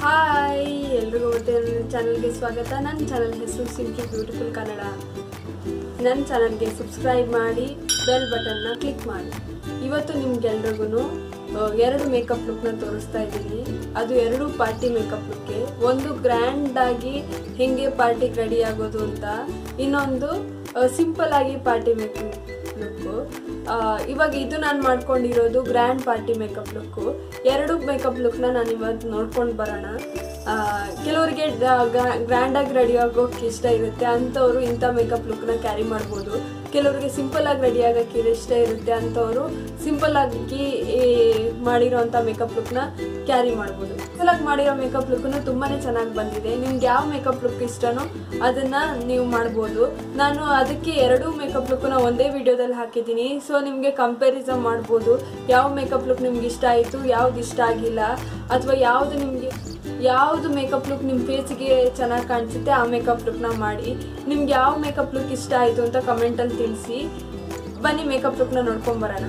hi ಎಲ್ರಿಗೂ ಮತ್ತೆ ನನ್ನ ಚಾನಲ್ಗೆ ಸ್ವಾಗತ ನನ್ನ ಚಾನಲ್ ಹೆಸರು ಸಿಂಪ್ಲಿ ಬ್ಯೂಟಿಫುಲ್ ಕನ್ನಡ ನನ್ನ ಚಾನಲ್ಗೆ ಸಬ್ಸ್ಕ್ರೈಬ್ ಮಾಡಿ ಬೆಲ್ ಬಟನ್ನ ಕ್ಲಿಕ್ ಮಾಡಿ ಇವತ್ತು ನಿಮ್ಗೆಲ್ರಿಗೂ ಎರಡು ಮೇಕಪ್ ಲುಕ್ನ ತೋರಿಸ್ತಾ ಇದ್ದೀನಿ ಅದು ಎರಡು ಪಾರ್ಟಿ ಮೇಕಪ್ ಲುಕ್ಗೆ ಒಂದು ಗ್ರ್ಯಾಂಡ್ ಆಗಿ ಹೆಂಗೆ ಪಾರ್ಟಿಗೆ ರೆಡಿ ಆಗೋದು ಅಂತ ಇನ್ನೊಂದು ಸಿಂಪಲ್ ಆಗಿ ಪಾರ್ಟಿ ಮೇಕಪ್ ಲುಕ್ಕು ಇವಾಗ ಇದು ನಾನು ಮಾಡ್ಕೊಂಡಿರೋದು ಗ್ರ್ಯಾಂಡ್ ಪಾರ್ಟಿ ಮೇಕಪ್ ಲುಕ್ಕು ಎರಡು ಮೇಕಪ್ ಲುಕ್ನ ನಾನು ಇವತ್ತು ನೋಡ್ಕೊಂಡು ಬರೋಣ ಆ, ಕೆಲವರಿಗೆ ಗ್ರ್ಯಾಂಡಾಗಿ ರೆಡಿ ಆಗೋಕ್ಕೆ ಇಷ್ಟ ಇರುತ್ತೆ ಅಂಥವ್ರು ಇಂಥ ಮೇಕಪ್ ಲುಕ್ನ ಕ್ಯಾರಿ ಮಾಡ್ಬೋದು ಕೆಲವರಿಗೆ ಸಿಂಪಲ್ ಆಗಿ ರೆಡಿ ಆಗೋಕ್ಕೆ ಇಷ್ಟ ಇರುತ್ತೆ ಅಂಥವ್ರು ಸಿಂಪಲ್ ಆಗಿ ಈ ಮಾಡಿರೋಂಥ ಮೇಕಪ್ ಲುಕ್ನ ಕ್ಯಾರಿ ಮಾಡ್ಬೋದು ಸಿಂಪಲ್ ಆಗಿ ಮಾಡಿರೋ ಮೇಕಪ್ ಲುಕ್ನು ತುಂಬಾ ಚೆನ್ನಾಗಿ ಬಂದಿದೆ ನಿಮ್ಗೆ ಯಾವ ಮೇಕಪ್ ಲುಕ್ ಇಷ್ಟನೋ ಅದನ್ನು ನೀವು ಮಾಡ್ಬೋದು ನಾನು ಅದಕ್ಕೆ ಎರಡೂ ಮೇಕಪ್ ಲುಕ್ನ ಒಂದೇ ವಿಡಿಯೋದಲ್ಲಿ ಹಾಕಿದ್ದೀನಿ ಸೊ ನಿಮಗೆ ಕಂಪ್ಯಾರಿಸನ್ ಮಾಡ್ಬೋದು ಯಾವ ಮೇಕಪ್ ಲುಕ್ ನಿಮ್ಗೆ ಇಷ್ಟ ಆಯಿತು ಯಾವ್ದು ಇಷ್ಟ ಆಗಿಲ್ಲ ಅಥವಾ ಯಾವುದು ನಿಮಗೆ ಯಾವುದು ಮೇಕಪ್ ಲುಕ್ ನಿಮ್ಮ ಫೇಸ್ಗೆ ಚೆನ್ನಾಗಿ ಕಾಣಿಸುತ್ತೆ ಆ ಮೇಕಪ್ ಲುಕ್ನ ಮಾಡಿ ನಿಮ್ಗೆ ಯಾವ ಮೇಕಪ್ ಲುಕ್ ಇಷ್ಟ ಆಯಿತು ಅಂತ ಕಮೆಂಟಲ್ಲಿ ತಿಳಿಸಿ ಬನ್ನಿ ಮೇಕಪ್ ಲುಕ್ನ ನೋಡ್ಕೊಂಬರೋಣ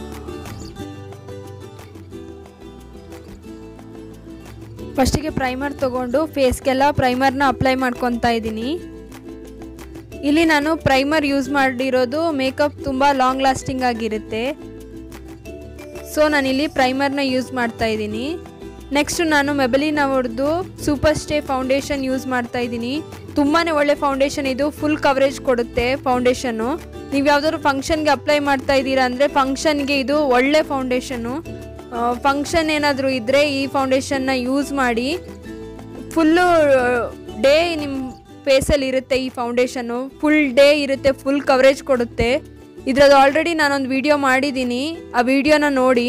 ಫಸ್ಟಿಗೆ ಪ್ರೈಮರ್ ತೊಗೊಂಡು ಫೇಸ್ಗೆಲ್ಲ ಪ್ರೈಮರ್ನ ಅಪ್ಲೈ ಮಾಡ್ಕೊತಾ ಇದ್ದೀನಿ ಇಲ್ಲಿ ನಾನು ಪ್ರೈಮರ್ ಯೂಸ್ ಮಾಡಿರೋದು ಮೇಕಪ್ ತುಂಬ ಲಾಂಗ್ ಲಾಸ್ಟಿಂಗ್ ಆಗಿರುತ್ತೆ ಸೊ ನಾನಿಲ್ಲಿ ಪ್ರೈಮರ್ನ ಯೂಸ್ ಮಾಡ್ತಾ ಇದ್ದೀನಿ ನೆಕ್ಸ್ಟ್ ನಾನು ಮೆಬಲಿನ್ ಅವ್ರದ್ದು ಸೂಪರ್ ಸ್ಟೇ ಫೌಂಡೇಶನ್ ಯೂಸ್ ಮಾಡ್ತಾ ಇದ್ದೀನಿ ತುಂಬಾ ಒಳ್ಳೆ ಫೌಂಡೇಶನ್ ಇದು ಫುಲ್ ಕವರೇಜ್ ಕೊಡುತ್ತೆ ಫೌಂಡೇಶನ್ನು ನೀವು ಯಾವುದಾದ್ರು ಫಂಕ್ಷನ್ಗೆ ಅಪ್ಲೈ ಮಾಡ್ತಾ ಇದ್ದೀರಾ ಅಂದರೆ ಫಂಕ್ಷನ್ಗೆ ಇದು ಒಳ್ಳೆ ಫೌಂಡೇಶನ್ನು ಫಂಕ್ಷನ್ ಏನಾದರೂ ಇದ್ದರೆ ಈ ಫೌಂಡೇಶನ್ನ ಯೂಸ್ ಮಾಡಿ ಫುಲ್ಲು ಡೇ ನಿಮ್ಮ ಫೇಸಲ್ಲಿ ಇರುತ್ತೆ ಈ ಫೌಂಡೇಶನ್ನು ಫುಲ್ ಡೇ ಇರುತ್ತೆ ಫುಲ್ ಕವರೇಜ್ ಕೊಡುತ್ತೆ ಇದ್ರದ್ದು ಆಲ್ರೆಡಿ ನಾನೊಂದು ವಿಡಿಯೋ ಮಾಡಿದ್ದೀನಿ ಆ ವಿಡಿಯೋನ ನೋಡಿ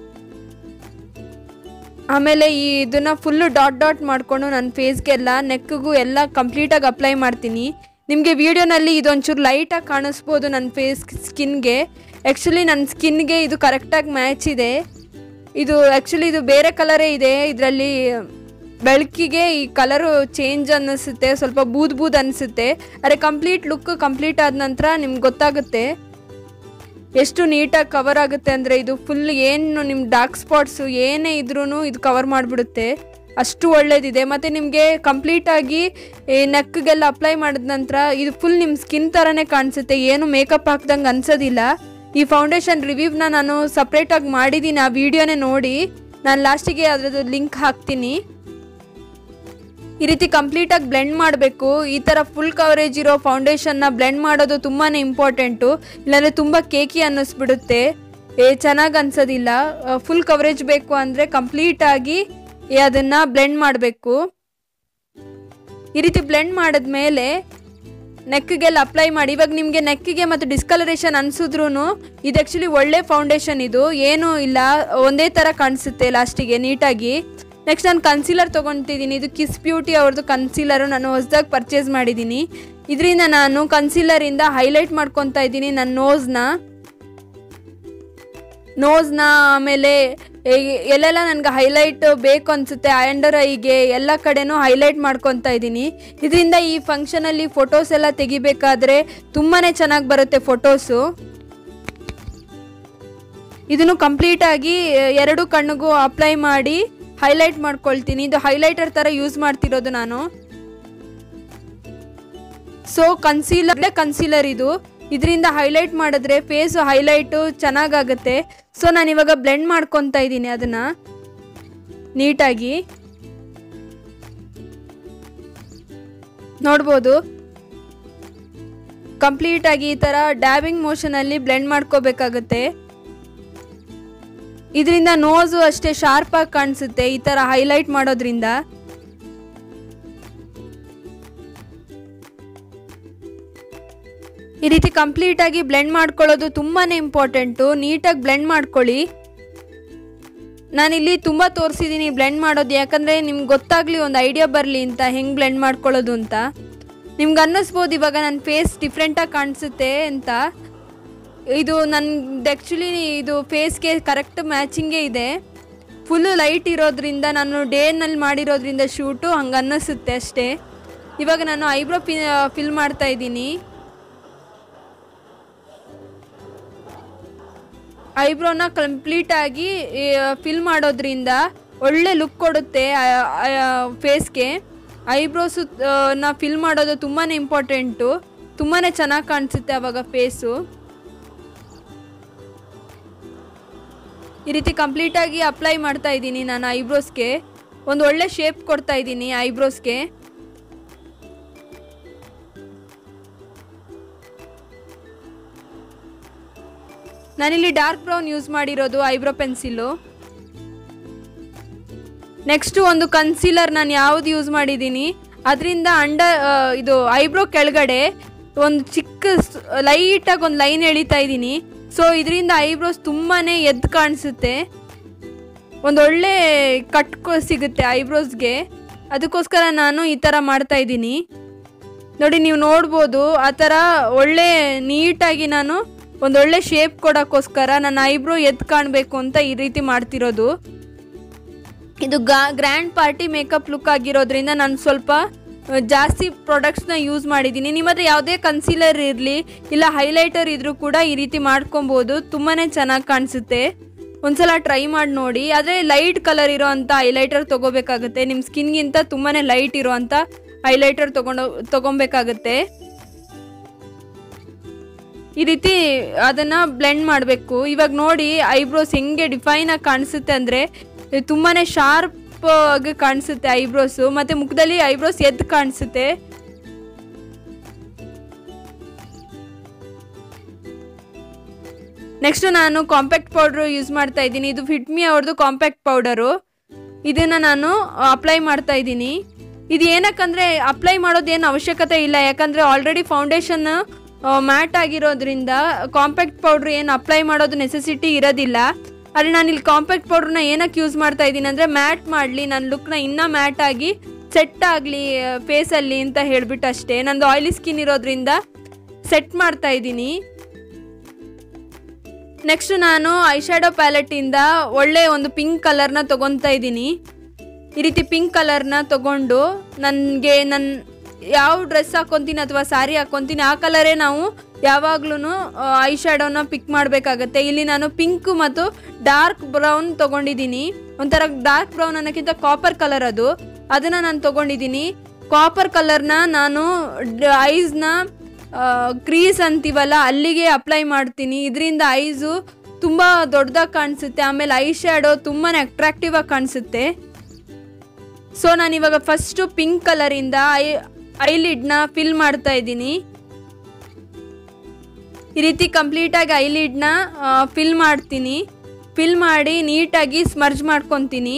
ಆಮೇಲೆ ಈ ಇದನ್ನು ಫುಲ್ಲು ಡಾಟ್ ಡಾಟ್ ಮಾಡಿಕೊಂಡು ನನ್ನ ಫೇಸ್ಗೆಲ್ಲ ನೆಕ್ಕಿಗೂ ಎಲ್ಲ ಕಂಪ್ಲೀಟಾಗಿ ಅಪ್ಲೈ ಮಾಡ್ತೀನಿ ನಿಮಗೆ ವಿಡಿಯೋನಲ್ಲಿ ಇದೊಂಚೂರು ಲೈಟಾಗಿ ಕಾಣಿಸ್ಬೋದು ನನ್ನ ಫೇಸ್ ಸ್ಕಿನ್ಗೆ ಆ್ಯಕ್ಚುಲಿ ನನ್ನ ಸ್ಕಿನ್ಗೆ ಇದು ಕರೆಕ್ಟಾಗಿ ಮ್ಯಾಚ್ ಇದೆ ಇದು ಆ್ಯಕ್ಚುಲಿ ಇದು ಬೇರೆ ಕಲರೇ ಇದೆ ಇದರಲ್ಲಿ ಬೆಳಕಿಗೆ ಈ ಕಲರು ಚೇಂಜ್ ಅನ್ನಿಸುತ್ತೆ ಸ್ವಲ್ಪ ಬೂದ್ ಬೂದ್ ಅನಿಸುತ್ತೆ ಆದರೆ ಕಂಪ್ಲೀಟ್ ಲುಕ್ ಕಂಪ್ಲೀಟ್ ಆದ ನಂತರ ನಿಮ್ಗೆ ಗೊತ್ತಾಗುತ್ತೆ ಎಷ್ಟು ನೀಟಾಗಿ ಕವರ್ ಆಗುತ್ತೆ ಅಂದರೆ ಇದು ಫುಲ್ ಏನು ನಿಮ್ಮ ಡಾರ್ಕ್ ಸ್ಪಾಟ್ಸು ಏನೇ ಇದ್ರೂ ಇದು ಕವರ್ ಮಾಡಿಬಿಡುತ್ತೆ ಅಷ್ಟು ಒಳ್ಳೇದಿದೆ ಮತ್ತು ನಿಮಗೆ ಕಂಪ್ಲೀಟಾಗಿ ನೆಕ್ಗೆಲ್ಲ ಅಪ್ಲೈ ಮಾಡಿದ ನಂತರ ಇದು ಫುಲ್ ನಿಮ್ಮ ಸ್ಕಿನ್ ಥರನೇ ಕಾಣಿಸುತ್ತೆ ಏನು ಮೇಕಪ್ ಹಾಕ್ದಂಗೆ ಅನ್ಸೋದಿಲ್ಲ ಈ ಫೌಂಡೇಶನ್ ರಿವ್ಯೂವ್ನ ನಾನು ಸಪ್ರೇಟಾಗಿ ಮಾಡಿದ್ದೀನಿ ಆ ವಿಡಿಯೋನೇ ನೋಡಿ ನಾನು ಲಾಸ್ಟಿಗೆ ಅದರದ್ದು ಲಿಂಕ್ ಹಾಕ್ತೀನಿ ಈ ರೀತಿ ಕಂಪ್ಲೀಟಾಗಿ ಬ್ಲೆಂಡ್ ಮಾಡಬೇಕು ಈ ಥರ ಫುಲ್ ಕವರೇಜ್ ಇರೋ ಫೌಂಡೇಶನ್ನ ಬ್ಲೆಂಡ್ ಮಾಡೋದು ತುಂಬಾ ಇಂಪಾರ್ಟೆಂಟು ಇಲ್ಲಾಂದರೆ ತುಂಬ ಕೇಕಿ ಅನ್ನಿಸ್ಬಿಡುತ್ತೆ ಏ ಚೆನ್ನಾಗಿ ಅನ್ಸೋದಿಲ್ಲ ಫುಲ್ ಕವರೇಜ್ ಬೇಕು ಅಂದರೆ ಕಂಪ್ಲೀಟಾಗಿ ಅದನ್ನು ಬ್ಲೆಂಡ್ ಮಾಡಬೇಕು ಈ ರೀತಿ ಬ್ಲೆಂಡ್ ಮಾಡಿದ್ಮೇಲೆ ನೆಕ್ಗೆಲ್ಲ ಅಪ್ಲೈ ಮಾಡಿ ಇವಾಗ ನಿಮಗೆ ನೆಕ್ಕಿಗೆ ಮತ್ತು ಡಿಸ್ಕಲರೇಷನ್ ಅನ್ಸಿದ್ರು ಇದು ಆ್ಯಕ್ಚುಲಿ ಒಳ್ಳೆ ಫೌಂಡೇಶನ್ ಇದು ಏನೂ ಇಲ್ಲ ಒಂದೇ ಥರ ಕಾಣಿಸುತ್ತೆ ಲಾಸ್ಟಿಗೆ ನೀಟಾಗಿ ನೆಕ್ಸ್ಟ್ ನಾನು ಕನ್ಸೀಲರ್ ತೊಗೊತಿದ್ದೀನಿ ಇದು ಕಿಸ್ ಬ್ಯೂಟಿ ಅವ್ರದ್ದು ಕನ್ಸೀಲರು ನಾನು ಹೊಸ್ದಾಗಿ ಪರ್ಚೇಸ್ ಮಾಡಿದ್ದೀನಿ ಇದರಿಂದ ನಾನು ಕನ್ಸೀಲರಿಂದ ಹೈಲೈಟ್ ಮಾಡ್ಕೊತಾ ಇದ್ದೀನಿ ನನ್ನ ನೋಸ್ನ ನೋಸ್ನ ಆಮೇಲೆ ಎ- ಎಲ್ಲೆಲ್ಲ ನನಗೆ ಹೈಲೈಟ್ ಬೇಕು ಅನಿಸುತ್ತೆ ಅಂಡರ್ ಐಗೆ ಎಲ್ಲ ಕಡೆನೂ ಹೈಲೈಟ್ ಮಾಡ್ಕೊತಾ ಇದ್ದೀನಿ ಇದರಿಂದ ಈ ಫಂಕ್ಷನಲ್ಲಿ ಫೋಟೋಸ್ ಎಲ್ಲ ತೆಗಿಬೇಕಾದ್ರೆ ತುಂಬಾ ಚೆನ್ನಾಗಿ ಬರುತ್ತೆ ಫೋಟೋಸು ಇದನ್ನು ಕಂಪ್ಲೀಟಾಗಿ ಎರಡು ಕಣ್ಣಿಗೂ ಅಪ್ಲೈ ಮಾಡಿ ಹೈಲೈಟ್ ಮಾಡ್ಕೊಳ್ತೀನಿ ಇದು ಹೈಲೈಟರ್ ಥರ ಯೂಸ್ ಮಾಡ್ತಿರೋದು ನಾನು ಸೊ ಕನ್ಸೀಲರ್ ಕನ್ಸೀಲರ್ ಇದು ಇದರಿಂದ ಹೈಲೈಟ್ ಮಾಡಿದ್ರೆ ಫೇಸು ಹೈಲೈಟು ಚೆನ್ನಾಗಾಗುತ್ತೆ ಸೊ ನಾನು ಇವಾಗ ಬ್ಲೆಂಡ್ ಮಾಡ್ಕೊತಾ ಇದ್ದೀನಿ ಅದನ್ನು ನೀಟಾಗಿ ನೋಡ್ಬೋದು ಕಂಪ್ಲೀಟಾಗಿ ಈ ಥರ ಡ್ಯಾಬಿಂಗ್ ಮೋಷನಲ್ಲಿ ಬ್ಲೆಂಡ್ ಮಾಡ್ಕೋಬೇಕಾಗತ್ತೆ ಇದರಿಂದ ನೋಸು ಅಷ್ಟೇ ಶಾರ್ಪಾಗಿ ಕಾಣಿಸುತ್ತೆ ಈ ಥರ ಹೈಲೈಟ್ ಮಾಡೋದ್ರಿಂದ ಈ ರೀತಿ ಕಂಪ್ಲೀಟಾಗಿ ಬ್ಲೆಂಡ್ ಮಾಡ್ಕೊಳ್ಳೋದು ತುಂಬಾ ಇಂಪಾರ್ಟೆಂಟು ನೀಟಾಗಿ ಬ್ಲೆಂಡ್ ಮಾಡ್ಕೊಳ್ಳಿ ನಾನಿಲ್ಲಿ ತುಂಬ ತೋರಿಸಿದ್ದೀನಿ ಬ್ಲೆಂಡ್ ಮಾಡೋದು ಯಾಕಂದರೆ ನಿಮ್ಗೆ ಗೊತ್ತಾಗಲಿ ಒಂದು ಐಡಿಯಾ ಬರಲಿ ಅಂತ ಹೆಂಗೆ ಬ್ಲೆಂಡ್ ಮಾಡ್ಕೊಳ್ಳೋದು ಅಂತ ನಿಮ್ಗೆ ಅನ್ನಿಸ್ಬೋದು ಇವಾಗ ನನ್ನ ಫೇಸ್ ಡಿಫ್ರೆಂಟಾಗಿ ಕಾಣಿಸುತ್ತೆ ಅಂತ ಇದು ನನ್ನ ಆ್ಯಕ್ಚುಲಿ ಇದು ಫೇಸ್ಗೆ ಕರೆಕ್ಟ್ ಮ್ಯಾಚಿಂಗೇ ಇದೆ ಫುಲ್ಲು ಲೈಟ್ ಇರೋದ್ರಿಂದ ನಾನು ಡೇನಲ್ಲಿ ಮಾಡಿರೋದ್ರಿಂದ ಶೂಟು ಹಂಗೆ ಅನ್ನಿಸುತ್ತೆ ಅಷ್ಟೇ ಇವಾಗ ನಾನು ಐಬ್ರೋ ಫಿ ಫಿಲ್ ಮಾಡ್ತಾ ಇದ್ದೀನಿ ಐಬ್ರೋನ ಕಂಪ್ಲೀಟಾಗಿ ಫಿಲ್ ಮಾಡೋದ್ರಿಂದ ಒಳ್ಳೆ ಲುಕ್ ಕೊಡುತ್ತೆ ಫೇಸ್ಗೆ ಐಬ್ರೋಸು ನ ಫಿಲ್ ಮಾಡೋದು ತುಂಬಾ ಇಂಪಾರ್ಟೆಂಟು ತುಂಬಾ ಚೆನ್ನಾಗಿ ಕಾಣಿಸುತ್ತೆ ಆವಾಗ ಫೇಸು ಈ ರೀತಿ ಕಂಪ್ಲೀಟಾಗಿ ಅಪ್ಲೈ ಮಾಡ್ತಾ ಇದ್ದೀನಿ ನಾನು ಐಬ್ರೋಸ್ಗೆ ಒಂದು ಒಳ್ಳೆ ಶೇಪ್ ಕೊಡ್ತಾ ಇದ್ದೀನಿ ಐಬ್ರೋಸ್ಗೆ ನಾನಿಲ್ಲಿ ಡಾರ್ಕ್ ಬ್ರೌನ್ ಯೂಸ್ ಮಾಡಿರೋದು ಐಬ್ರೋ ಪೆನ್ಸಿಲ್ಲು ನೆಕ್ಸ್ಟು ಒಂದು ಕನ್ಸೀಲರ್ ನಾನು ಯಾವ್ದು ಯೂಸ್ ಮಾಡಿದ್ದೀನಿ ಅದರಿಂದ ಅಂಡರ್ ಇದು ಐಬ್ರೋ ಕೆಳಗಡೆ ಒಂದು ಚಿಕ್ಕ ಲೈಟಾಗಿ ಒಂದು ಲೈನ್ ಎಳಿತಾ ಇದ್ದೀನಿ ಸೊ ಇದರಿಂದ ಐಬ್ರೋಸ್ ತುಂಬಾ ಎದ್ದು ಕಾಣಿಸುತ್ತೆ ಒಂದೊಳ್ಳೆ ಕಟ್ ಸಿಗುತ್ತೆ ಐಬ್ರೋಸ್ಗೆ ಅದಕ್ಕೋಸ್ಕರ ನಾನು ಈ ಥರ ಮಾಡ್ತಾ ಇದ್ದೀನಿ ನೋಡಿ ನೀವು ನೋಡ್ಬೋದು ಆ ಥರ ಒಳ್ಳೆ ನೀಟಾಗಿ ನಾನು ಒಂದೊಳ್ಳೆ ಶೇಪ್ ಕೊಡೋಕ್ಕೋಸ್ಕರ ನನ್ನ ಐಬ್ರೋ ಎದ್ದು ಕಾಣಬೇಕು ಅಂತ ಈ ರೀತಿ ಮಾಡ್ತಿರೋದು ಇದು ಗಾ ಗ್ರ್ಯಾಂಡ್ ಪಾರ್ಟಿ ಮೇಕಪ್ ಲುಕ್ ಆಗಿರೋದ್ರಿಂದ ನಾನು ಸ್ವಲ್ಪ ಆ, ಜಾಸ್ತಿ ಪ್ರಾಡಕ್ಟ್ಸ್ನ ಯೂಸ್ ಮಾಡಿದ್ದೀನಿ ನಿಮ್ಮ ಹತ್ರ ಯಾವುದೇ ಕನ್ಸೀಲರ್ ಇರಲಿ ಇಲ್ಲ ಹೈಲೈಟರ್ ಇದ್ರೂ ಕೂಡ ಈ ರೀತಿ ಮಾಡ್ಕೊಬೋದು ತುಂಬಾ ಚೆನ್ನಾಗಿ ಕಾಣಿಸುತ್ತೆ ಒಂದ್ಸಲ ಟ್ರೈ ಮಾಡಿ ನೋಡಿ ಆದರೆ ಲೈಟ್ ಕಲರ್ ಇರೋ ಅಂಥ ಹೈಲೈಟರ್ ತೊಗೋಬೇಕಾಗುತ್ತೆ ನಿಮ್ಮ ಸ್ಕಿನ್ಗಿಂತ ತುಂಬಾ ಲೈಟ್ ಇರೋ ಅಂಥ ಹೈಲೈಟರ್ ತೊಗೊಂಡು ತೊಗೊಬೇಕಾಗುತ್ತೆ ಈ ರೀತಿ ಅದನ್ನು ಬ್ಲೆಂಡ್ ಮಾಡಬೇಕು ಇವಾಗ ನೋಡಿ ಐಬ್ರೋಸ್ ಹೆಂಗೆ ಡಿಫೈನ್ ಆಗಿ ಕಾಣಿಸುತ್ತೆ ಅಂದರೆ ತುಂಬಾ ಶಾರ್ಪ್ ಆಗಿ ಕಾಣಿಸುತ್ತೆ ಐಬ್ರೋಸು ಮತ್ತು ಮುಖದಲ್ಲಿ ಐಬ್ರೋಸ್ ಎದ್ದು ಕಾಣಿಸುತ್ತೆ ನೆಕ್ಸ್ಟ್ ನಾನು ಕಾಂಪ್ಯಾಕ್ಟ್ ಪೌಡ್ರು ಯೂಸ್ ಮಾಡ್ತಾ ಇದ್ದೀನಿ ಇದು ಫಿಟ್ಮಿ ಅವ್ರದ್ದು ಕಾಂಪ್ಯಾಕ್ಟ್ ಪೌಡರು ಇದನ್ನು ನಾನು ಅಪ್ಲೈ ಮಾಡ್ತಾ ಇದ್ದೀನಿ ಇದು ಏನಕ್ಕಂದರೆ ಅಪ್ಲೈ ಮಾಡೋದೇನು ಅವಶ್ಯಕತೆ ಇಲ್ಲ ಯಾಕಂದರೆ ಆಲ್ರೆಡಿ ಫೌಂಡೇಶನ್ ಮ್ಯಾಟ್ ಆಗಿರೋದ್ರಿಂದ ಕಾಂಪ್ಯಾಕ್ಟ್ ಪೌಡ್ರ್ ಏನು ಅಪ್ಲೈ ಮಾಡೋದು ನೆಸೆಸಿಟಿ ಇರೋದಿಲ್ಲ ಆದರೆ ನಾನು ಇಲ್ಲಿ ಕಾಂಪ್ಯಾಕ್ಟ್ ಪೌಡ್ರನ್ನ ಏನಕ್ಕೆ ಯೂಸ್ ಮಾಡ್ತಾ ಇದ್ದೀನಿ ಅಂದರೆ ಮ್ಯಾಟ್ ಮಾಡಲಿ ನನ್ನ ಲುಕ್ನ ಇನ್ನೂ ಮ್ಯಾಟ್ ಆಗಿ ಸೆಟ್ ಆಗಲಿ ಫೇಸಲ್ಲಿ ಅಂತ ಹೇಳಿಬಿಟ್ಟು ಅಷ್ಟೇ ನಂದು ಆಯಿಲಿ ಸ್ಕಿನ್ ಇರೋದ್ರಿಂದ ಸೆಟ್ ಮಾಡ್ತಾ ಇದ್ದೀನಿ ನೆಕ್ಸ್ಟ್ ನಾನು ಐಶ್ಯಾಡೋ ಪ್ಯಾಲೆಟಿಂದ ಒಳ್ಳೆ ಒಂದು ಪಿಂಕ್ ಕಲರ್ನ ತೊಗೊತಾ ಇದ್ದೀನಿ ಈ ರೀತಿ ಪಿಂಕ್ ಕಲರ್ನ ತೊಗೊಂಡು ನನಗೆ ನನ್ನ ಯಾವ ಡ್ರೆಸ್ ಹಾಕ್ಕೊತೀನಿ ಅಥವಾ ಸ್ಯಾರಿ ಹಾಕ್ಕೊತೀನಿ ಆ ಕಲರೇ ನಾವು ಯಾವಾಗ್ಲೂ ಐ ಶ್ಯಾಡೋನ ಪಿಕ್ ಮಾಡಬೇಕಾಗತ್ತೆ ಇಲ್ಲಿ ನಾನು ಪಿಂಕ್ ಮತ್ತು ಡಾರ್ಕ್ ಬ್ರೌನ್ ತೊಗೊಂಡಿದ್ದೀನಿ ಒಂಥರ ಡಾರ್ಕ್ ಬ್ರೌನ್ ಅನ್ನೋಕ್ಕಿಂತ ಕಾಪರ್ ಕಲರ್ ಅದು ಅದನ್ನು ನಾನು ತೊಗೊಂಡಿದ್ದೀನಿ ಕಾಪರ್ ಕಲರ್ನ ನಾನು ಐಸ್ನ ಕ್ರೀಸ್ ಅಂತೀವಲ್ಲ ಅಲ್ಲಿಗೆ ಅಪ್ಲೈ ಮಾಡ್ತೀನಿ ಇದರಿಂದ ಐಸು ತುಂಬ ದೊಡ್ಡದಾಗಿ ಕಾಣಿಸುತ್ತೆ ಆಮೇಲೆ ಐ ಶ್ಯಾಡೋ ತುಂಬಾ ಅಟ್ರಾಕ್ಟಿವ್ ಆಗಿ ಕಾಣಿಸುತ್ತೆ ಸೊ ನಾನು ಇವಾಗ ಫಸ್ಟು ಪಿಂಕ್ ಕಲರಿಂದ ಐ ಐಲಿಡ್ನ ಫಿಲ್ ಮಾಡ್ತಾ ಇದ್ದೀನಿ ಈ ರೀತಿ ಕಂಪ್ಲೀಟಾಗಿ ಐಲಿಡ್ನ ಫಿಲ್ ಮಾಡ್ತೀನಿ ಫಿಲ್ ಮಾಡಿ ನೀಟಾಗಿ ಸ್ಮರ್ಜ್ ಮಾಡ್ಕೊತೀನಿ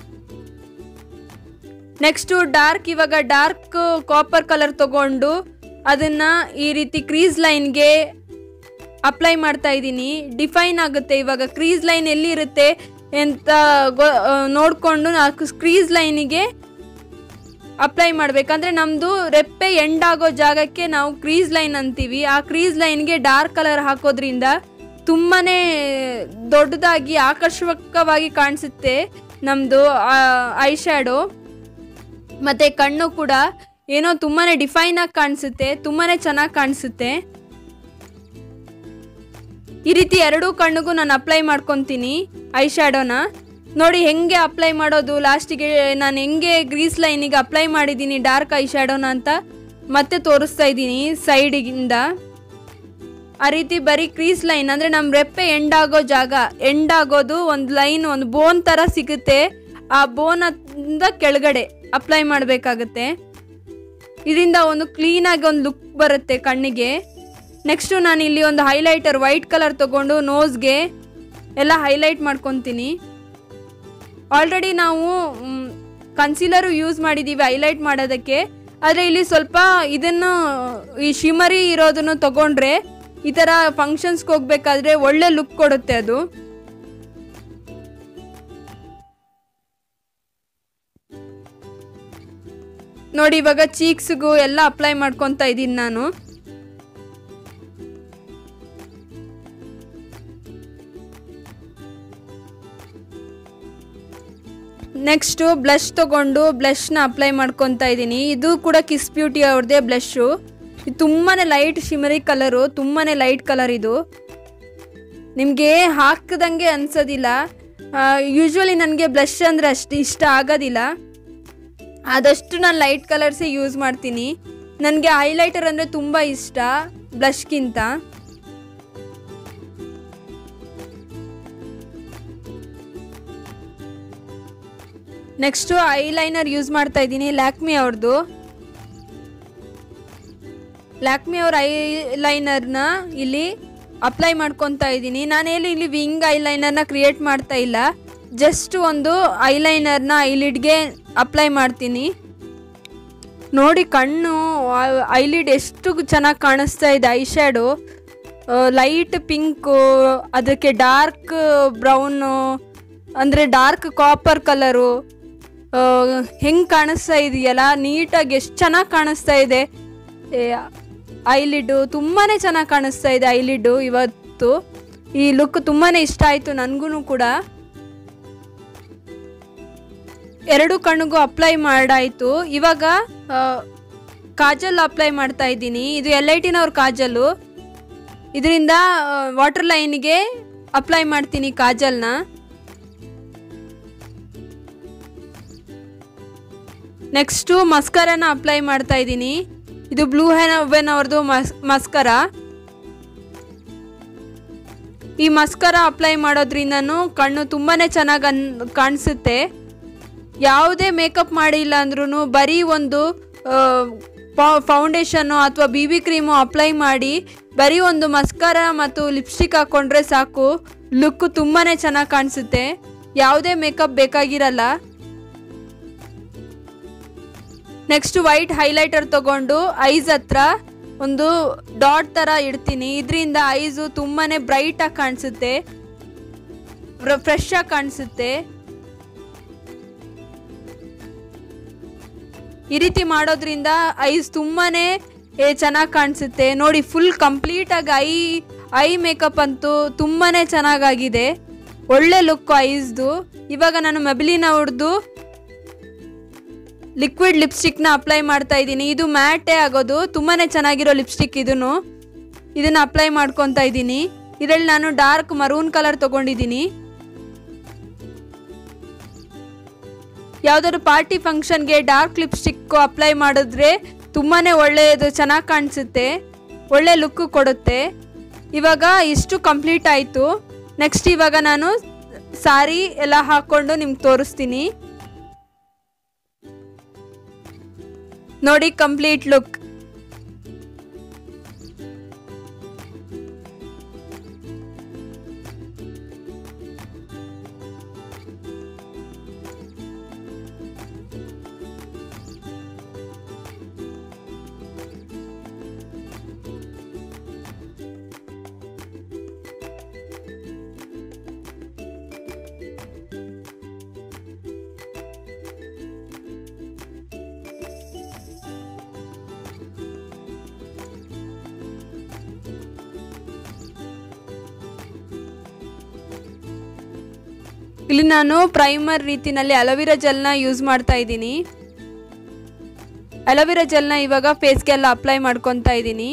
ನೆಕ್ಸ್ಟು ಡಾರ್ಕ್ ಇವಾಗ ಡಾರ್ಕ್ ಕಾಪರ್ ಕಲರ್ ತಗೊಂಡು ಅದನ್ನು ಈ ರೀತಿ ಕ್ರೀಸ್ ಲೈನ್ಗೆ ಅಪ್ಲೈ ಮಾಡ್ತಾ ಇದ್ದೀನಿ ಡಿಫೈನ್ ಆಗುತ್ತೆ ಇವಾಗ ಕ್ರೀಸ್ ಲೈನ್ ಎಲ್ಲಿ ಇರುತ್ತೆ ಅಂತ ಗೊ ನೋಡಿಕೊಂಡು ನಾಲ್ಕು ಕ್ರೀಸ್ ಲೈನಿಗೆ ಅಪ್ಲೈ ಮಾಡಬೇಕಂದ್ರೆ ನಮ್ಮದು ರೆಪ್ಪೆ ಎಂಡ್ ಆಗೋ ಜಾಗಕ್ಕೆ ನಾವು ಕ್ರೀಸ್ ಲೈನ್ ಅಂತೀವಿ ಆ ಕ್ರೀಸ್ ಲೈನ್ಗೆ ಡಾರ್ಕ್ ಕಲರ್ ಹಾಕೋದ್ರಿಂದ ತುಂಬಾ ದೊಡ್ಡದಾಗಿ ಆಕರ್ಷಕವಾಗಿ ಕಾಣಿಸುತ್ತೆ ನಮ್ಮದು ಐ ಶ್ಯಾಡೋ ಮತ್ತು ಕಣ್ಣು ಕೂಡ ಏನೋ ತುಂಬಾ ಡಿಫೈನ್ ಆಗಿ ಕಾಣಿಸುತ್ತೆ ತುಂಬಾ ಚೆನ್ನಾಗಿ ಕಾಣಿಸುತ್ತೆ ಈ ರೀತಿ ಎರಡೂ ಕಣ್ಣಿಗೂ ನಾನು ಅಪ್ಲೈ ಮಾಡ್ಕೊತೀನಿ ಐ ಶ್ಯಾಡೋನ ನೋಡಿ ಹೆಂಗೆ ಅಪ್ಲೈ ಮಾಡೋದು ಲಾಸ್ಟಿಗೆ ನಾನು ಹೆಂಗೆ ಗ್ರೀಸ್ ಲೈನಿಗೆ ಅಪ್ಲೈ ಮಾಡಿದ್ದೀನಿ ಡಾರ್ಕ್ ಐ ಶ್ಯಾಡೋನ ಅಂತ ಮತ್ತೆ ತೋರಿಸ್ತಾ ಇದ್ದೀನಿ ಸೈಡಿಗಿಂದ ಆ ರೀತಿ ಬರೀ ಕ್ರೀಸ್ ಲೈನ್ ಅಂದರೆ ನಮ್ಮ ರೆಪ್ಪೆ ಎಂಡ್ ಆಗೋ ಜಾಗ ಎಂಡ್ ಆಗೋದು ಒಂದು ಲೈನ್ ಒಂದು ಬೋನ್ ಥರ ಸಿಗುತ್ತೆ ಆ ಬೋನಿಂದ ಕೆಳಗಡೆ ಅಪ್ಲೈ ಮಾಡಬೇಕಾಗತ್ತೆ ಇದರಿಂದ ಒಂದು ಕ್ಲೀನಾಗಿ ಒಂದು ಲುಕ್ ಬರುತ್ತೆ ಕಣ್ಣಿಗೆ ನೆಕ್ಸ್ಟು ನಾನು ಇಲ್ಲಿ ಒಂದು ಹೈಲೈಟರ್ ವೈಟ್ ಕಲರ್ ತೊಗೊಂಡು ನೋಸ್ಗೆ ಎಲ್ಲ ಹೈಲೈಟ್ ಮಾಡ್ಕೊತೀನಿ ಆಲ್ರೆಡಿ ನಾವು ಕನ್ಸೀಲರು ಯೂಸ್ ಮಾಡಿದ್ದೀವಿ ಹೈಲೈಟ್ ಮಾಡೋದಕ್ಕೆ ಆದರೆ ಇಲ್ಲಿ ಸ್ವಲ್ಪ ಇದನ್ನು ಈ ಶಿಮರಿ ಇರೋದನ್ನು ತಗೊಂಡ್ರೆ ಈ ಥರ ಫಂಕ್ಷನ್ಸ್ಗೆ ಹೋಗ್ಬೇಕಾದ್ರೆ ಒಳ್ಳೆ ಲುಕ್ ಕೊಡುತ್ತೆ ಅದು ನೋಡಿ ಇವಾಗ ಚೀಕ್ಸ್ಗೂ ಎಲ್ಲ ಅಪ್ಲೈ ಮಾಡ್ಕೊತಾ ಇದ್ದೀನಿ ನಾನು ನೆಕ್ಸ್ಟು ಬ್ಲಷ್ ತೊಗೊಂಡು ಬ್ಲಷ್ನ ಅಪ್ಲೈ ಮಾಡ್ಕೊತಾ ಇದ್ದೀನಿ ಇದು ಕೂಡ ಕಿಸ್ ಬ್ಯೂಟಿ ಅವ್ರದ್ದೇ ಬ್ಲಷ್ಷು ಇದು ತುಂಬಾ ಲೈಟ್ ಶಿಮರಿ ಕಲರು ತುಂಬಾ ಲೈಟ್ ಕಲರ್ ಇದು ನಿಮಗೆ ಹಾಕ್ದಂಗೆ ಅನ್ಸೋದಿಲ್ಲ ಯೂಶ್ವಲಿ ನನಗೆ ಬ್ಲಷ್ ಅಂದರೆ ಅಷ್ಟು ಇಷ್ಟ ಆಗೋದಿಲ್ಲ ಆದಷ್ಟು ನಾನು ಲೈಟ್ ಕಲರ್ಸೇ ಯೂಸ್ ಮಾಡ್ತೀನಿ ನನಗೆ ಹೈಲೈಟರ್ ಅಂದರೆ ತುಂಬ ಇಷ್ಟ ಬ್ಲಷ್ಗಿಂತ ನೆಕ್ಸ್ಟು ಐಲೈನರ್ ಯೂಸ್ ಮಾಡ್ತಾ ಇದ್ದೀನಿ ಲ್ಯಾಕ್ಮಿ ಅವ್ರದ್ದು ಲ್ಯಾಕ್ಮಿ ಅವ್ರ ಐಲೈನರ್ನ ಇಲ್ಲಿ ಅಪ್ಲೈ ಮಾಡ್ಕೊತಾ ಇದ್ದೀನಿ ನಾನೇನು ಇಲ್ಲಿ ವಿಂಗ್ ಐಲೈನರ್ನ ಕ್ರಿಯೇಟ್ ಮಾಡ್ತಾ ಇಲ್ಲ ಜಸ್ಟ್ ಒಂದು ಐಲೈನರ್ನ ಐಲಿಡ್ಗೆ ಅಪ್ಲೈ ಮಾಡ್ತೀನಿ ನೋಡಿ ಕಣ್ಣು ಐಲಿಡ್ ಎಷ್ಟು ಚೆನ್ನಾಗಿ ಕಾಣಿಸ್ತಾ ಇದೆ ಐ ಶ್ಯಾಡೋ ಲೈಟ್ ಪಿಂಕು ಅದಕ್ಕೆ ಡಾರ್ಕ್ ಬ್ರೌನು ಅಂದರೆ ಡಾರ್ಕ್ ಕಾಪರ್ ಕಲರು ಹೆಂಗೆ ಕಾಣಿಸ್ತಾ ಇದೆಯಲ್ಲ ನೀಟಾಗಿ ಎಷ್ಟು ಚೆನ್ನಾಗಿ ಕಾಣಿಸ್ತಾ ಇದೆ ಐಲಿಡ್ಡು ತುಂಬಾ ಚೆನ್ನಾಗಿ ಕಾಣಿಸ್ತಾ ಇದೆ ಐಲಿಡ್ಡು ಇವತ್ತು ಈ ಲುಕ್ ತುಂಬಾ ಇಷ್ಟ ಆಯಿತು ನನಗೂ ಕೂಡ ಎರಡು ಕಣ್ಣಿಗೂ ಅಪ್ಲೈ ಮಾಡಾಯಿತು ಇವಾಗ ಆ, ಕಾಜಲ್ ಅಪ್ಲೈ ಮಾಡ್ತಾ ಇದ್ದೀನಿ ಇದು ಎಲ್ ಐ ಟಿನವ್ರ ಕಾಜಲ್ಲು ಇದರಿಂದ ವಾಟರ್ ಲೈನ್ಗೆ ಅಪ್ಲೈ ಮಾಡ್ತೀನಿ ಕಾಜಲ್ನ ನೆಕ್ಸ್ಟು ಮಸ್ಕರನ ಅಪ್ಲೈ ಮಾಡ್ತಾ ಇದ್ದೀನಿ ಇದು ಬ್ಲೂ ಹೆವೆನ್ ಅವ್ರದ್ದು ಮಸ್ ಮಸ್ಕರ ಈ ಮಸ್ಕರ ಅಪ್ಲೈ ಮಾಡೋದ್ರಿಂದನೂ ಕಣ್ಣು ತುಂಬಾ ಚೆನ್ನಾಗಿ ಅನ್ ಕಾಣಿಸುತ್ತೆ ಯಾವುದೇ ಮೇಕಪ್ ಮಾಡಿಲ್ಲ ಅಂದ್ರೂ ಬರೀ ಒಂದು ಫೌಂಡೇಶನ್ನು ಅಥವಾ ಬಿ ಬಿ ಕ್ರೀಮು ಅಪ್ಲೈ ಮಾಡಿ ಬರೀ ಒಂದು ಮಸ್ಕರ ಮತ್ತು ಲಿಪ್ಸ್ಟಿಕ್ ಹಾಕ್ಕೊಂಡ್ರೆ ಸಾಕು ಲುಕ್ಕು ತುಂಬಾ ಚೆನ್ನಾಗಿ ಕಾಣಿಸುತ್ತೆ ಯಾವುದೇ ಮೇಕಪ್ ಬೇಕಾಗಿರಲ್ಲ ನೆಕ್ಸ್ಟ್ ವೈಟ್ ಹೈಲೈಟರ್ ತಗೊಂಡು ಐಸ್ ಹತ್ರ ಒಂದು ಡಾಟ್ ಥರ ಇಡ್ತೀನಿ ಇದರಿಂದ ಐಸು ತುಂಬಾ ಬ್ರೈಟಾಗಿ ಕಾಣಿಸುತ್ತೆ ಫ್ರೆಶ್ ಆಗಿ ಕಾಣಿಸುತ್ತೆ ಈ ರೀತಿ ಮಾಡೋದ್ರಿಂದ ಐಸ್ ತುಂಬಾ ಚೆನ್ನಾಗಿ ಕಾಣಿಸುತ್ತೆ ನೋಡಿ ಫುಲ್ ಕಂಪ್ಲೀಟಾಗಿ ಐ ಐ ಮೇಕಪ್ ಅಂತೂ ತುಂಬಾ ಚೆನ್ನಾಗಾಗಿದೆ ಒಳ್ಳೆ ಲುಕ್ ಐಸ್ದು ಇವಾಗ ನಾನು ಮೆಬಿಲಿನ ಹೊಡೆದು ಲಿಕ್ವಿಡ್ ಲಿಪ್ಸ್ಟಿಕ್ನ ಅಪ್ಲೈ ಮಾಡ್ತಾ ಇದ್ದೀನಿ ಇದು ಮ್ಯಾಟೇ ಆಗೋದು ತುಂಬಾ ಚೆನ್ನಾಗಿರೋ ಲಿಪ್ಸ್ಟಿಕ್ ಇದನ್ನು ಇದನ್ನು ಅಪ್ಲೈ ಮಾಡ್ಕೊತಾ ಇದ್ದೀನಿ ಇದರಲ್ಲಿ ನಾನು ಡಾರ್ಕ್ ಮರೂನ್ ಕಲರ್ ತೊಗೊಂಡಿದ್ದೀನಿ ಯಾವುದಾದ್ರು ಪಾರ್ಟಿ ಫಂಕ್ಷನ್ಗೆ ಡಾರ್ಕ್ ಲಿಪ್ಸ್ಟಿಕ್ ಅಪ್ಲೈ ಮಾಡಿದ್ರೆ ತುಂಬಾ ಒಳ್ಳೆಯದು ಚೆನ್ನಾಗಿ ಕಾಣಿಸುತ್ತೆ ಒಳ್ಳೆ ಲುಕ್ಕು ಕೊಡುತ್ತೆ ಇವಾಗ ಇಷ್ಟು ಕಂಪ್ಲೀಟ್ ಆಯಿತು ನೆಕ್ಸ್ಟ್ ಇವಾಗ ನಾನು ಸಾರಿ ಎಲ್ಲ ಹಾಕ್ಕೊಂಡು ನಿಮ್ಗೆ ತೋರಿಸ್ತೀನಿ ನೋಡಿ ಕಂಪ್ಲೀಟ್ ಲುಕ್ ಇಲ್ಲಿ ನಾನು ಪ್ರೈಮರ್ ರೀತಿನಲ್ಲಿ ಅಲೋವೆರಾ ಜೆಲ್ನ ಯೂಸ್ ಮಾಡ್ತಾ ಇದ್ದೀನಿ ಅಲೋವೆರಾ ಜೆಲ್ನ ಇವಾಗ ಫೇಸ್ಗೆಲ್ಲ ಅಪ್ಲೈ ಮಾಡ್ಕೊತಾ ಇದ್ದೀನಿ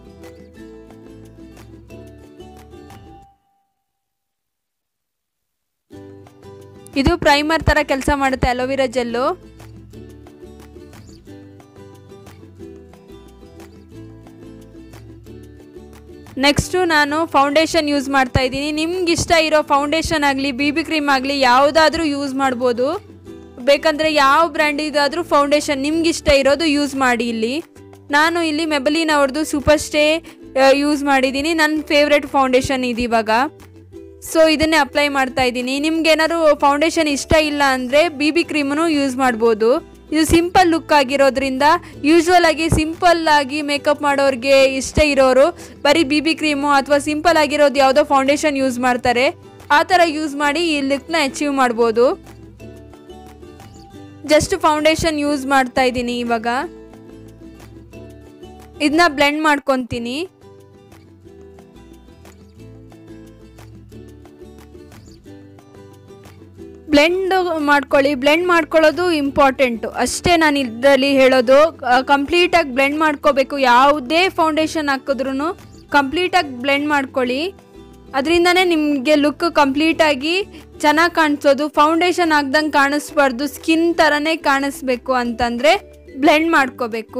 ಇದು ಪ್ರೈಮರ್ ಥರ ಕೆಲಸ ಮಾಡುತ್ತೆ ಅಲೋವೆರಾ ಜೆಲ್ಲು ನೆಕ್ಸ್ಟು ನಾನು ಫೌಂಡೇಶನ್ ಯೂಸ್ ಮಾಡ್ತಾ ಇದ್ದೀನಿ ನಿಮ್ಗೆ ಇಷ್ಟ ಇರೋ ಫೌಂಡೇಶನ್ ಆಗಲಿ ಬಿ ಬಿ ಕ್ರೀಮ್ ಆಗಲಿ ಯಾವುದಾದ್ರೂ ಯೂಸ್ ಮಾಡ್ಬೋದು ಬೇಕಂದರೆ ಯಾವ ಬ್ರ್ಯಾಂಡಿದಾದರೂ ಫೌಂಡೇಶನ್ ನಿಮ್ಗೆ ಇಷ್ಟ ಇರೋದು ಯೂಸ್ ಮಾಡಿ ಇಲ್ಲಿ ನಾನು ಇಲ್ಲಿ ಮೆಬಲಿನ್ ಅವ್ರದ್ದು ಸೂಪರ್ ಸ್ಟೇ ಯೂಸ್ ಮಾಡಿದ್ದೀನಿ ನನ್ನ ಫೇವ್ರೆಟ್ ಫೌಂಡೇಶನ್ ಇದು ಇವಾಗ ಸೊ ಇದನ್ನೇ ಅಪ್ಲೈ ಮಾಡ್ತಾ ಇದ್ದೀನಿ ನಿಮ್ಗೆ ಏನಾದ್ರು ಫೌಂಡೇಶನ್ ಇಷ್ಟ ಇಲ್ಲ ಅಂದರೆ ಬಿ ಬಿ ಕ್ರೀಮನ್ನು ಯೂಸ್ ಮಾಡ್ಬೋದು ಇದು ಸಿಂಪಲ್ ಲುಕ್ ಆಗಿರೋದ್ರಿಂದ ಯೂಶ್ವಲ್ ಆಗಿ ಸಿಂಪಲ್ ಆಗಿ ಮೇಕಪ್ ಮಾಡೋರಿಗೆ ಇಷ್ಟ ಇರೋರು ಬರೀ ಬಿ ಬಿ ಕ್ರೀಮು ಅಥವಾ ಸಿಂಪಲ್ ಆಗಿರೋದು ಯಾವುದೋ ಫೌಂಡೇಶನ್ ಯೂಸ್ ಮಾಡ್ತಾರೆ ಆ ಥರ ಯೂಸ್ ಮಾಡಿ ಈ ಲುಕ್ನ ಅಚೀವ್ ಮಾಡ್ಬೋದು ಜಸ್ಟ್ ಫೌಂಡೇಶನ್ ಯೂಸ್ ಮಾಡ್ತಾ ಇದ್ದೀನಿ ಇವಾಗ ಇದನ್ನ ಬ್ಲೆಂಡ್ ಮಾಡ್ಕೊತೀನಿ ಬ್ಲೆಂಡ್ ಮಾಡ್ಕೊಳ್ಳಿ ಬ್ಲೆಂಡ್ ಮಾಡ್ಕೊಳ್ಳೋದು ಇಂಪಾರ್ಟೆಂಟು ಅಷ್ಟೇ ನಾನು ಇದರಲ್ಲಿ ಹೇಳೋದು ಕಂಪ್ಲೀಟಾಗಿ ಬ್ಲೆಂಡ್ ಮಾಡ್ಕೋಬೇಕು ಯಾವುದೇ ಫೌಂಡೇಶನ್ ಹಾಕಿದ್ರೂ ಕಂಪ್ಲೀಟಾಗಿ ಬ್ಲೆಂಡ್ ಮಾಡ್ಕೊಳ್ಳಿ ಅದರಿಂದನೇ ನಿಮಗೆ ಲುಕ್ ಕಂಪ್ಲೀಟಾಗಿ ಚೆನ್ನಾಗಿ ಕಾಣಿಸೋದು ಫೌಂಡೇಶನ್ ಆಗ್ದಂಗೆ ಕಾಣಿಸ್ಬಾರ್ದು ಸ್ಕಿನ್ ಥರನೇ ಕಾಣಿಸ್ಬೇಕು ಅಂತಂದರೆ ಬ್ಲೆಂಡ್ ಮಾಡ್ಕೋಬೇಕು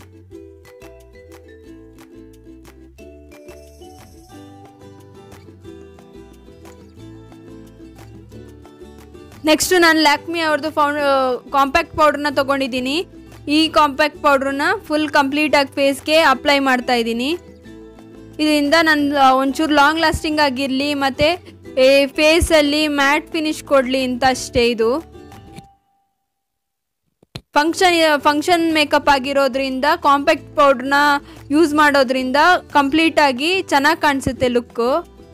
ನೆಕ್ಸ್ಟು ನಾನು ಲ್ಯಾಕ್ಮಿ ಅವ್ರದ್ದು ಫೌಂಡ್ ಕಾಂಪ್ಯಾಕ್ಟ್ ಪೌಡ್ರನ್ನ ತೊಗೊಂಡಿದ್ದೀನಿ ಈ ಕಾಂಪ್ಯಾಕ್ಟ್ ಪೌಡ್ರನ್ನ ಫುಲ್ ಕಂಪ್ಲೀಟಾಗಿ ಫೇಸ್ಗೆ ಅಪ್ಲೈ ಮಾಡ್ತಾ ಇದ್ದೀನಿ ಇದರಿಂದ ನನ್ನ ಒಂಚೂರು ಲಾಂಗ್ ಲಾಸ್ಟಿಂಗ್ ಆಗಿರಲಿ ಮತ್ತು ಫೇಸಲ್ಲಿ ಮ್ಯಾಟ್ ಫಿನಿಶ್ ಕೊಡಲಿ ಅಂತ ಅಷ್ಟೇ ಇದು ಫಂಕ್ಷನ್ ಫಂಕ್ಷನ್ ಮೇಕಪ್ ಆಗಿರೋದ್ರಿಂದ ಕಾಂಪ್ಯಾಕ್ಟ್ ಪೌಡ್ರನ್ನ ಯೂಸ್ ಮಾಡೋದ್ರಿಂದ ಕಂಪ್ಲೀಟಾಗಿ ಚೆನ್ನಾಗಿ ಕಾಣಿಸುತ್ತೆ ಲುಕ್ಕು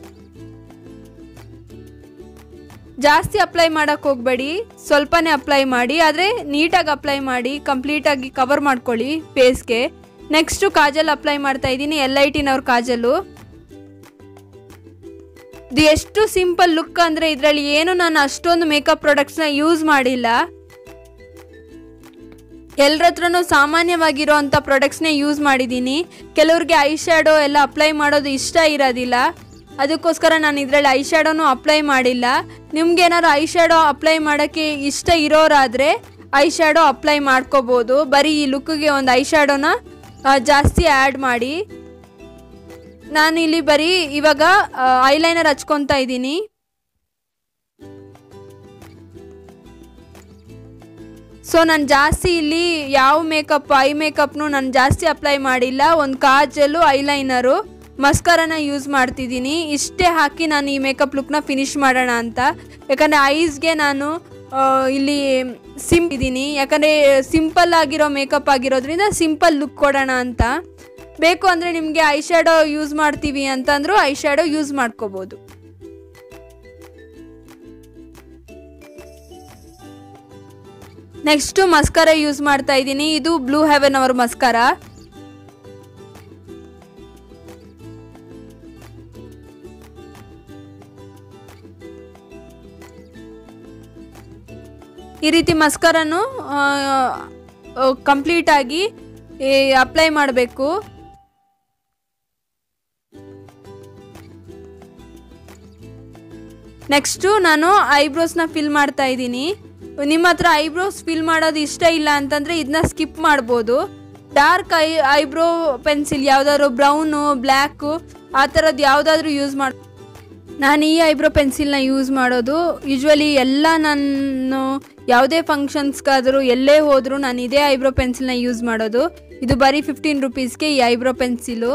ಜಾಸ್ತಿ ಅಪ್ಲೈ ಮಾಡೋಕ್ಕೆ ಹೋಗಬೇಡಿ ಸ್ವಲ್ಪನೇ ಅಪ್ಲೈ ಮಾಡಿ ಆದರೆ ನೀಟಾಗಿ ಅಪ್ಲೈ ಮಾಡಿ ಕಂಪ್ಲೀಟಾಗಿ ಕವರ್ ಮಾಡ್ಕೊಳ್ಳಿ ಫೇಸ್ಗೆ ನೆಕ್ಸ್ಟು ಕಾಜಲ್ ಅಪ್ಲೈ ಮಾಡ್ತಾ ಇದ್ದೀನಿ ಎಲ್ ಐ ಟಿನವ್ರ ಕಾಜಲ್ಲು ಇದು ಎಷ್ಟು ಸಿಂಪಲ್ ಲುಕ್ ಅಂದರೆ ಇದರಲ್ಲಿ ಏನು ನಾನು ಅಷ್ಟೊಂದು ಮೇಕಪ್ ಪ್ರಾಡಕ್ಟ್ಸ್ನ ಯೂಸ್ ಮಾಡಿಲ್ಲ ಎಲ್ಲರ ಹತ್ರನೂ ಸಾಮಾನ್ಯವಾಗಿರೋ ಅಂಥ ಪ್ರಾಡಕ್ಟ್ಸ್ನೇ ಯೂಸ್ ಮಾಡಿದ್ದೀನಿ ಕೆಲವ್ರಿಗೆ ಐ ಶ್ಯಾಡೋ ಎಲ್ಲ ಅಪ್ಲೈ ಮಾಡೋದು ಇಷ್ಟ ಇರೋದಿಲ್ಲ ಅದಕ್ಕೋಸ್ಕರ ನಾನು ಇದರಲ್ಲಿ ಐ ಶ್ಯಾಡೋನು ಅಪ್ಲೈ ಮಾಡಿಲ್ಲ ನಿಮ್ಗೇನಾದ್ರು ಐ ಶ್ಯಾಡೋ ಅಪ್ಲೈ ಮಾಡೋಕ್ಕೆ ಇಷ್ಟ ಇರೋರಾದರೆ ಐ ಶ್ಯಾಡೋ ಅಪ್ಲೈ ಮಾಡ್ಕೋಬೋದು ಬರೀ ಈ ಲುಕ್ಗೆ ಒಂದು ಐ ಶ್ಯಾಡೋನ ಜಾಸ್ತಿ ಆ್ಯಡ್ ಮಾಡಿ ನಾನು ಇಲ್ಲಿ ಬರೀ ಇವಾಗ ಐಲೈನರ್ ಹಚ್ಕೊತಾ ಇದ್ದೀನಿ ಸೊ ನಾನು ಜಾಸ್ತಿ ಇಲ್ಲಿ ಯಾವ ಮೇಕಪ್ ಐ ಮೇಕಪ್ನು ನಾನು ಜಾಸ್ತಿ ಅಪ್ಲೈ ಮಾಡಿಲ್ಲ ಒಂದು ಕಾಜಲ್ಲು ಐಲೈನರು ಮಸ್ಕರನ ಯೂಸ್ ಮಾಡ್ತಿದ್ದೀನಿ ಇಷ್ಟೇ ಹಾಕಿ ನಾನು ಈ ಮೇಕಪ್ ಲುಕ್ನ ಫಿನಿಶ್ ಮಾಡೋಣ ಅಂತ ಯಾಕಂದರೆ ಐಸ್ಗೆ ನಾನು ಆ, ಇಲ್ಲಿ ಸಿಂಪ್ ಇದ್ದೀನಿ ಯಾಕಂದರೆ ಸಿಂಪಲ್ ಆಗಿರೋ ಮೇಕಪ್ ಆಗಿರೋದ್ರಿಂದ ಸಿಂಪಲ್ ಲುಕ್ ಕೊಡೋಣ ಅಂತ ಬೇಕು ಅಂದರೆ ನಿಮಗೆ ಐ ಶ್ಯಾಡೋ ಯೂಸ್ ಮಾಡ್ತೀವಿ ಅಂತಂದರೂ ಐ ಶ್ಯಾಡೋ ಯೂಸ್ ಮಾಡ್ಕೋಬೋದು ನೆಕ್ಸ್ಟು ಮಸ್ಕರ ಯೂಸ್ ಮಾಡ್ತಾ ಇದ್ದೀನಿ ಇದು ಬ್ಲೂ ಹೆವೆನ್ ಅವರ್ ಮಸ್ಕರ ಈ ರೀತಿ ಮಸ್ಕರನ್ನು ಕಂಪ್ಲೀಟಾಗಿ ಅಪ್ಲೈ ಮಾಡಬೇಕು ನೆಕ್ಸ್ಟು ನಾನು ಐಬ್ರೋಸ್ನ ಫಿಲ್ ಮಾಡ್ತಾ ಇದ್ದೀನಿ ನಿಮ್ಮ ಹತ್ರ ಐಬ್ರೋಸ್ ಫಿಲ್ ಮಾಡೋದು ಇಷ್ಟ ಇಲ್ಲ ಅಂತಂದರೆ ಇದನ್ನ ಸ್ಕಿಪ್ ಮಾಡ್ಬೋದು ಡಾರ್ಕ್ ಐ ಐಬ್ರೋ ಪೆನ್ಸಿಲ್ ಯಾವುದಾದ್ರು ಬ್ರೌನು ಬ್ಲ್ಯಾಕು ಆ ಥರದ್ದು ಯಾವುದಾದ್ರೂ ಯೂಸ್ ಮಾಡಿ ನಾನು ಈ ಐಬ್ರೋ ಪೆನ್ಸಿಲ್ನ ಯೂಸ್ ಮಾಡೋದು ಯೂಶ್ವಲಿ ಎಲ್ಲ ನಾನು ಯಾವುದೇ ಫಂಕ್ಷನ್ಸ್ಗಾದರೂ ಎಲ್ಲೇ ಹೋದರೂ ನಾನು ಇದೇ ಐಬ್ರೋ ಪೆನ್ಸಿಲ್ನ ಯೂಸ್ ಮಾಡೋದು ಇದು ಬರೀ ಫಿಫ್ಟೀನ್ ರುಪೀಸ್ಗೆ ಈ ಐಬ್ರೋ ಪೆನ್ಸಿಲು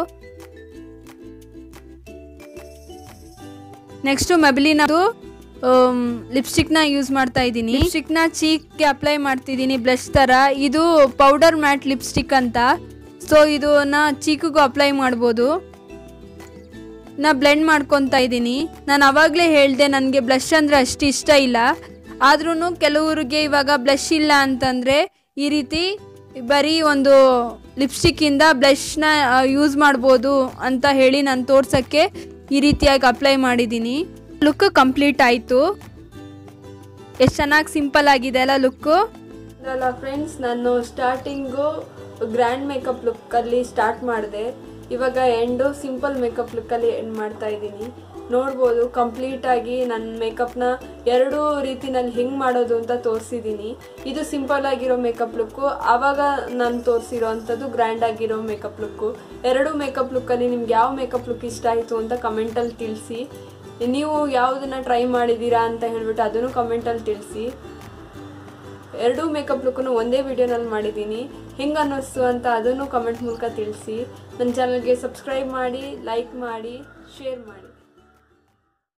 ನೆಕ್ಸ್ಟು ಮೆಬಿಲಿನದು ಲಿಪ್ಸ್ಟಿಕ್ನ ಯೂಸ್ ಮಾಡ್ತಾ ಇದ್ದೀನಿ ಲಿಪ್ಸ್ಟಿಕ್ನ ಚೀಕ್ಗೆ ಅಪ್ಲೈ ಮಾಡ್ತಿದ್ದೀನಿ ಬ್ಲಷ್ ಥರ ಇದು ಪೌಡರ್ ಮ್ಯಾಟ್ ಲಿಪ್ಸ್ಟಿಕ್ ಅಂತ ಸೊ ಇದನ್ನ ಚೀಕಿಗೂ ಅಪ್ಲೈ ಮಾಡ್ಬೋದು ನಾ ಬ್ಲೆಂಡ್ ಮಾಡ್ಕೊತಾ ಇದ್ದೀನಿ ನಾನು ಅವಾಗಲೇ ಹೇಳಿದೆ ನನಗೆ ಬ್ಲಷ್ ಅಂದರೆ ಅಷ್ಟು ಇಷ್ಟ ಇಲ್ಲ ಆದ್ರೂ ಕೆಲವ್ರಿಗೆ ಇವಾಗ ಬ್ಲಷ್ ಇಲ್ಲ ಅಂತಂದರೆ ಈ ರೀತಿ ಬರೀ ಒಂದು ಲಿಪ್ಸ್ಟಿಕ್ಕಿಂದ ಬ್ಲಷ್ನ ಯೂಸ್ ಮಾಡ್ಬೋದು ಅಂತ ಹೇಳಿ ನಾನು ತೋರ್ಸೋಕ್ಕೆ ಈ ರೀತಿಯಾಗಿ ಅಪ್ಲೈ ಮಾಡಿದ್ದೀನಿ ಲುಕ್ ಕಂಪ್ಲೀಟ್ ಆಯಿತು ಎಷ್ಟು ಚೆನ್ನಾಗಿ ಸಿಂಪಲ್ ಆಗಿದೆ ಅಲ್ಲ ಲುಕ್ಕು ಅಲ್ಲ ಫ್ರೆಂಡ್ಸ್ ನಾನು ಸ್ಟಾರ್ಟಿಂಗು ಗ್ರ್ಯಾಂಡ್ ಮೇಕಪ್ ಲುಕ್ಕಲ್ಲಿ ಸ್ಟಾರ್ಟ್ ಮಾಡಿದೆ ಇವಾಗ ಎಂಡು ಸಿಂಪಲ್ ಮೇಕಪ್ ಲುಕ್ಕಲ್ಲಿ ಎಂಡ್ ಮಾಡ್ತಾ ಇದ್ದೀನಿ ನೋಡ್ಬೋದು ಕಂಪ್ಲೀಟಾಗಿ ನನ್ನ ಮೇಕಪ್ನ ಎರಡೂ ರೀತಿನಲ್ಲಿ ಹೆಂಗೆ ಮಾಡೋದು ಅಂತ ತೋರಿಸಿದ್ದೀನಿ ಇದು ಸಿಂಪಲ್ ಆಗಿರೋ ಮೇಕಪ್ ಲುಕ್ಕು ಆವಾಗ ನಾನು ತೋರಿಸಿರೋ ಅಂಥದ್ದು ಗ್ರ್ಯಾಂಡ್ ಆಗಿರೋ ಮೇಕಪ್ ಲುಕ್ಕು ಎರಡು ಮೇಕಪ್ ಲುಕ್ಕಲ್ಲಿ ನಿಮ್ಗೆ ಯಾವ ಮೇಕಪ್ ಲುಕ್ ಇಷ್ಟ ಆಯಿತು ಅಂತ ಕಮೆಂಟಲ್ಲಿ ತಿಳಿಸಿ ನೀವು ಯಾವುದನ್ನ ಟ್ರೈ ಮಾಡಿದ್ದೀರಾ ಅಂತ ಹೇಳ್ಬಿಟ್ಟು ಅದನ್ನು ಕಮೆಂಟಲ್ಲಿ ತಿಳಿಸಿ ಎರಡೂ ಮೇಕಪ್ ಲುಕ್ಕನ್ನು ಒಂದೇ ವಿಡಿಯೋನಲ್ಲಿ ಮಾಡಿದ್ದೀನಿ ಹೆಂಗೆ ಅನ್ನಿಸ್ತು ಅಂತ ಅದನ್ನು ಕಮೆಂಟ್ ಮೂಲಕ ತಿಳಿಸಿ ನನ್ನ ಚಾನಲ್ಗೆ ಸಬ್ಸ್ಕ್ರೈಬ್ ಮಾಡಿ ಲೈಕ್ ಮಾಡಿ ಶೇರ್ ಮಾಡಿ